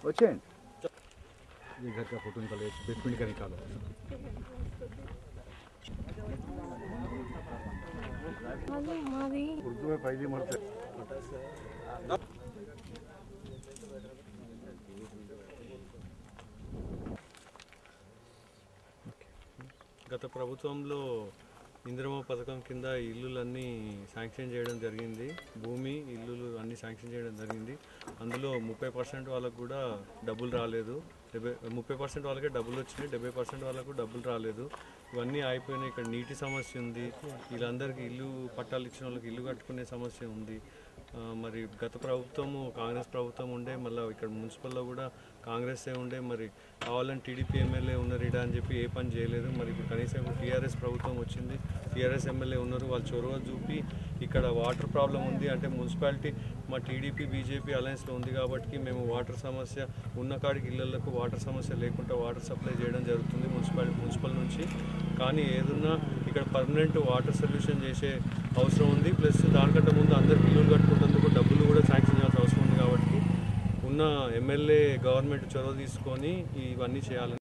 వచ్చేయండి ये घर का फोटो निकालो बेसमेंट का निकालो మాది మాది उर्दू में पहली मरते గత ప్రభుత్వంలో ఇందిరమ్మ పథకం కింద ఇల్లులన్నీ శాంక్షన్ చేయడం జరిగింది భూమి ఇల్లులు అన్నీ శాంక్షన్ చేయడం జరిగింది అందులో ముప్పై పర్సెంట్ వాళ్ళకు కూడా డబ్బులు రాలేదు డెబ్బై ముప్పై పర్సెంట్ వాళ్ళకే డబ్బులు వచ్చినాయి డెబ్బై పర్సెంట్ వాళ్ళకు డబ్బులు రాలేదు ఇవన్నీ అయిపోయినాయి ఇక్కడ నీటి సమస్య ఉంది వీళ్ళందరికీ ఇల్లు పట్టాలు ఇచ్చిన వాళ్ళకి ఇల్లు కట్టుకునే సమస్య ఉంది ఆ, మరి గత ప్రభుత్వము కాంగ్రెస్ ప్రభుత్వం ఉండే మళ్ళీ ఇక్కడ మున్సిపల్లో కూడా కాంగ్రెస్ ఉండే మరి కావాలని టీడీపీ ఎమ్మెల్యే ఉన్నారు ఇడా అని చెప్పి ఏ పని చేయలేదు మరి ఇప్పుడు కనీసం ఇప్పుడు టీఆర్ఎస్ ప్రభుత్వం వచ్చింది టీఆర్ఎస్ ఎమ్మెల్యే ఉన్నారు వాళ్ళు చొరవ చూపి ఇక్కడ వాటర్ ప్రాబ్లం ఉంది అంటే మున్సిపాలిటీ మా టీడీపీ బీజేపీ అలయన్స్లో ఉంది కాబట్టి మేము వాటర్ సమస్య ఉన్న కాడికి ఇళ్లకు వాటర్ సమస్య లేకుండా వాటర్ సప్లై చేయడం జరుగుతుంది మున్సిపాలిటీ మున్సిపల్ నుంచి కానీ ఏదున్నా ఇక్కడ పర్మనెంట్ వాటర్ సొల్యూషన్ చేసే అవసరం ఉంది ప్లస్ దానికంటే ముందు అందరికి ఇల్లు కట్టుకుంటేందుకు డబ్బులు కూడా శాంక్షన్ చేయాల్సిన అవసరం ఉంది కాబట్టి ఉన్న ఎమ్మెల్యే గవర్నమెంట్ చొరవ తీసుకొని ఇవన్నీ చేయాలని